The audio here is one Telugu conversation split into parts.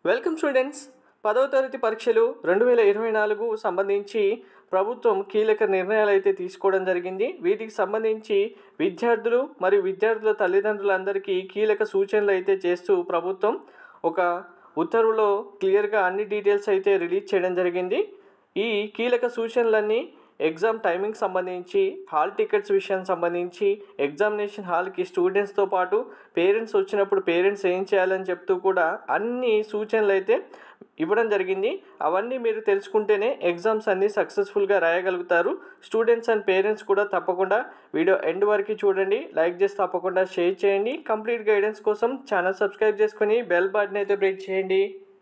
వెల్కమ్ స్టూడెంట్స్ పదవ తరగతి పరీక్షలు రెండు వేల ఇరవై నాలుగు సంబంధించి ప్రభుత్వం కీలక నిర్ణయాలు అయితే తీసుకోవడం జరిగింది వీటికి సంబంధించి విద్యార్థులు మరియు విద్యార్థుల తల్లిదండ్రులందరికీ కీలక సూచనలు అయితే చేస్తూ ప్రభుత్వం ఒక ఉత్తర్వులో క్లియర్గా అన్ని డీటెయిల్స్ అయితే రిలీజ్ చేయడం జరిగింది ఈ కీలక సూచనలన్నీ ఎగ్జామ్ టైమింగ్ సంబంధించి హాల్ టికెట్స్ విషయం సంబంధించి ఎగ్జామినేషన్ హాల్కి స్టూడెంట్స్తో పాటు పేరెంట్స్ వచ్చినప్పుడు పేరెంట్స్ ఏం చేయాలని చెప్తూ కూడా అన్ని సూచనలు అయితే ఇవ్వడం జరిగింది అవన్నీ మీరు తెలుసుకుంటేనే ఎగ్జామ్స్ అన్నీ సక్సెస్ఫుల్గా రాయగలుగుతారు స్టూడెంట్స్ అండ్ పేరెంట్స్ కూడా తప్పకుండా వీడియో ఎండ్ వరకు చూడండి లైక్ చేసి తప్పకుండా షేర్ చేయండి కంప్లీట్ గైడెన్స్ కోసం ఛానల్ సబ్స్క్రైబ్ చేసుకొని బెల్ బటన్ అయితే బ్రేక్ చేయండి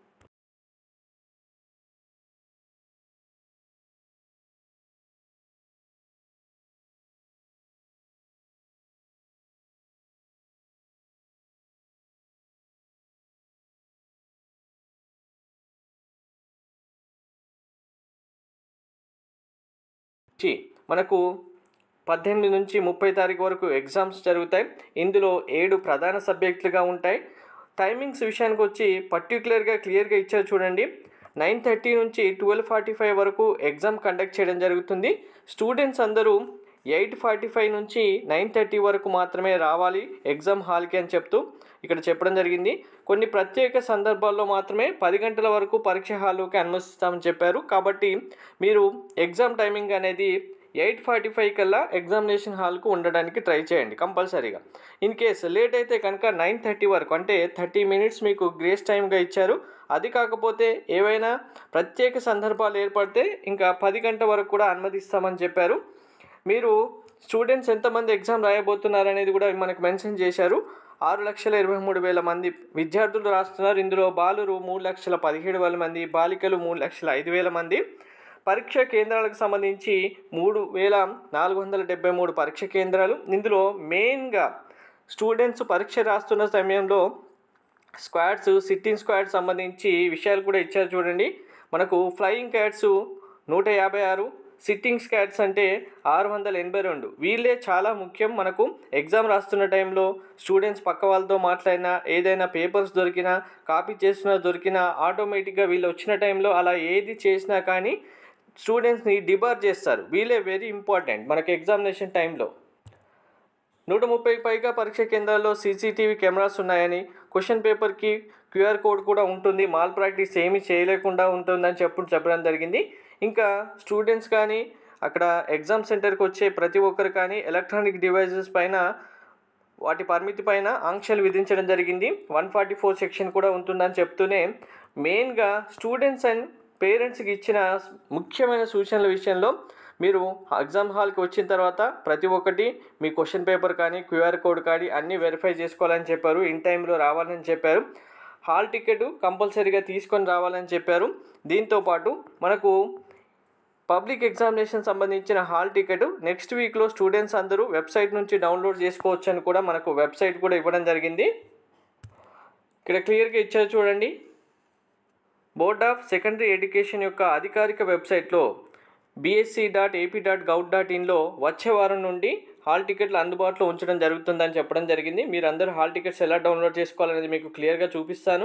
నుంచి మనకు పద్దెనిమిది నుంచి ముప్పై తారీఖు వరకు ఎగ్జామ్స్ జరుగుతాయి ఇందులో ఏడు ప్రధాన సబ్జెక్టులుగా ఉంటాయి టైమింగ్స్ విషయానికి వచ్చి పర్టికులర్గా క్లియర్గా ఇచ్చారు చూడండి నైన్ థర్టీ నుంచి ట్వెల్వ్ ఫార్టీ ఫైవ్ వరకు ఎగ్జామ్ కండక్ట్ చేయడం జరుగుతుంది స్టూడెంట్స్ అందరూ ఎయిట్ ఫార్టీ ఫైవ్ నుంచి నైన్ థర్టీ వరకు మాత్రమే రావాలి ఎగ్జామ్ హాల్కి అని చెప్తూ ఇక్కడ చెప్పడం జరిగింది కొన్ని ప్రత్యేక సందర్భాల్లో మాత్రమే పది గంటల వరకు పరీక్ష హాల్లోకి అనుమతిస్తామని చెప్పారు కాబట్టి మీరు ఎగ్జామ్ టైమింగ్ అనేది ఎయిట్ ఫార్టీ ఫైవ్ కల్లా ఎగ్జామినేషన్ హాల్కు ఉండడానికి ట్రై చేయండి కంపల్సరీగా ఇన్ కేస్ లేట్ అయితే కనుక నైన్ థర్టీ వరకు అంటే థర్టీ మినిట్స్ మీకు గ్రేస్ టైమ్గా ఇచ్చారు అది కాకపోతే ఏవైనా ప్రత్యేక సందర్భాలు ఏర్పడితే ఇంకా పది గంటల వరకు కూడా అనుమతిస్తామని చెప్పారు మీరు స్టూడెంట్స్ ఎంతమంది ఎగ్జామ్ రాయబోతున్నారు అనేది కూడా మనకు మెన్షన్ చేశారు ఆరు లక్షల ఇరవై మూడు వేల మంది విద్యార్థులు రాస్తున్నారు ఇందులో బాలురు మూడు లక్షల పదిహేడు వేల మంది బాలికలు మూడు లక్షల ఐదు వేల మంది పరీక్ష కేంద్రాలకు సంబంధించి మూడు వేల నాలుగు వందల డెబ్బై మూడు పరీక్ష కేంద్రాలు ఇందులో మెయిన్గా స్టూడెంట్స్ పరీక్ష రాస్తున్న సమయంలో స్క్వాడ్స్ సిట్టింగ్ స్క్వాడ్ సంబంధించి విషయాలు కూడా ఇచ్చారు చూడండి మనకు ఫ్లయింగ్ క్యాట్స్ నూట యాభై ఆరు సిట్టింగ్ స్కాట్స్ అంటే ఆరు వందల ఎనభై రెండు వీళ్ళే చాలా ముఖ్యం మనకు ఎగ్జామ్ రాస్తున్న టైంలో స్టూడెంట్స్ పక్క వాళ్ళతో మాట్లాడినా ఏదైనా పేపర్స్ దొరికినా కాపీ చేసినా దొరికినా ఆటోమేటిక్గా వీళ్ళు వచ్చిన టైంలో అలా ఏది చేసినా కానీ స్టూడెంట్స్ని డిబార్ చేస్తారు వీళ్ళే వెరీ ఇంపార్టెంట్ మనకు ఎగ్జామినేషన్ టైంలో నూట ముప్పై పైగా పరీక్ష కేంద్రాల్లో సీసీటీవీ కెమెరాస్ ఉన్నాయని క్వశ్చన్ పేపర్కి క్యూఆర్ కోడ్ కూడా ఉంటుంది మాల్ ప్రాక్టీస్ ఏమీ చేయలేకుండా ఉంటుందని చెప్పు చెప్పడం జరిగింది ఇంకా స్టూడెంట్స్ కానీ అక్కడ ఎగ్జామ్ సెంటర్కి వచ్చే ప్రతి ఒక్కరు కానీ ఎలక్ట్రానిక్ డివైజెస్ పైన వాటి పరిమితి పైన ఆంక్షలు విధించడం జరిగింది వన్ ఫార్టీ ఫోర్ సెక్షన్ కూడా ఉంటుందని చెప్తూనే మెయిన్గా స్టూడెంట్స్ అండ్ పేరెంట్స్కి ఇచ్చిన ముఖ్యమైన సూచనల విషయంలో మీరు ఎగ్జామ్ హాల్కి వచ్చిన తర్వాత ప్రతి ఒక్కటి మీ క్వశ్చన్ పేపర్ కానీ క్యూఆర్ కోడ్ కానీ అన్నీ వెరిఫై చేసుకోవాలని చెప్పారు ఇన్ టైంలో రావాలని చెప్పారు హాల్ టికెట్ కంపల్సరీగా తీసుకొని రావాలని చెప్పారు దీంతోపాటు మనకు పబ్లిక్ ఎగ్జామినేషన్ సంబంధించిన హాల్ టికెట్ నెక్స్ట్ వీక్లో స్టూడెంట్స్ అందరూ వెబ్సైట్ నుంచి డౌన్లోడ్ చేసుకోవచ్చు అని కూడా మనకు వెబ్సైట్ కూడా ఇవ్వడం జరిగింది ఇక్కడ క్లియర్గా ఇచ్చారు చూడండి బోర్డ్ ఆఫ్ సెకండరీ ఎడ్యుకేషన్ యొక్క అధికారిక వెబ్సైట్లో BSE dot AP dot gov dot ఇన్లో వచ్చే వారం నుండి హాల్ టికెట్లు అందుబాటులో ఉంచడం జరుగుతుందని చెప్పడం జరిగింది మీరు అందరూ హాల్ టికెట్స్ ఎలా డౌన్లోడ్ చేసుకోవాలనేది మీకు క్లియర్గా చూపిస్తాను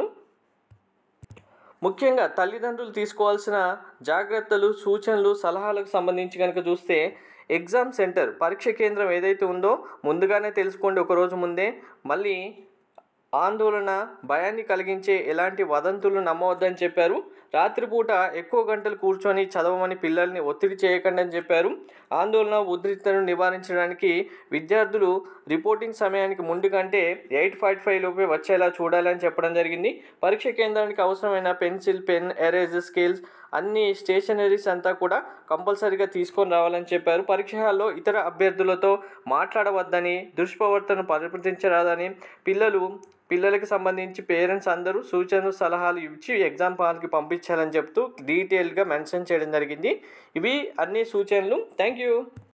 ముఖ్యంగా తల్లిదండ్రులు తీసుకోవాల్సిన జాగ్రత్తలు సూచనలు సలహాలకు సంబంధించి కనుక చూస్తే ఎగ్జామ్ సెంటర్ పరీక్ష కేంద్రం ఏదైతే ఉందో ముందుగానే తెలుసుకోండి ఒకరోజు ముందే మళ్ళీ ఆందోళన భయాన్ని కలిగించే ఎలాంటి వదంతులు నమ్మవద్దని చెప్పారు రాత్రిపూట ఎక్కువ గంటలు కూర్చొని చదవమని పిల్లల్ని ఒత్తిడి చేయకండి అని చెప్పారు ఆందోళన ఉద్రిక్తను నివారించడానికి విద్యార్థులు రిపోర్టింగ్ సమయానికి ముందు కంటే ఎయిట్ ఫార్టీ ఫైవ్ లోపే వచ్చేలా చూడాలని చెప్పడం జరిగింది పరీక్ష కేంద్రానికి అవసరమైన పెన్సిల్ పెన్ ఎరేజ్ స్కేల్స్ అన్ని స్టేషనరీస్ అంతా కూడా కంపల్సరీగా తీసుకొని రావాలని చెప్పారు పరీక్ష హాల్లో ఇతర అభ్యర్థులతో మాట్లాడవద్దని దుష్ప్రవర్తన ప్రవర్తించరాదని పిల్లలు పిల్లలకు సంబంధించి పేరెంట్స్ అందరూ సూచనలు సలహాలు ఇచ్చి ఎగ్జామ్ హాల్కి పంపించాలని చెప్తూ డీటెయిల్గా మెన్షన్ చేయడం జరిగింది ఇవి అన్ని సూచనలు థ్యాంక్ యూ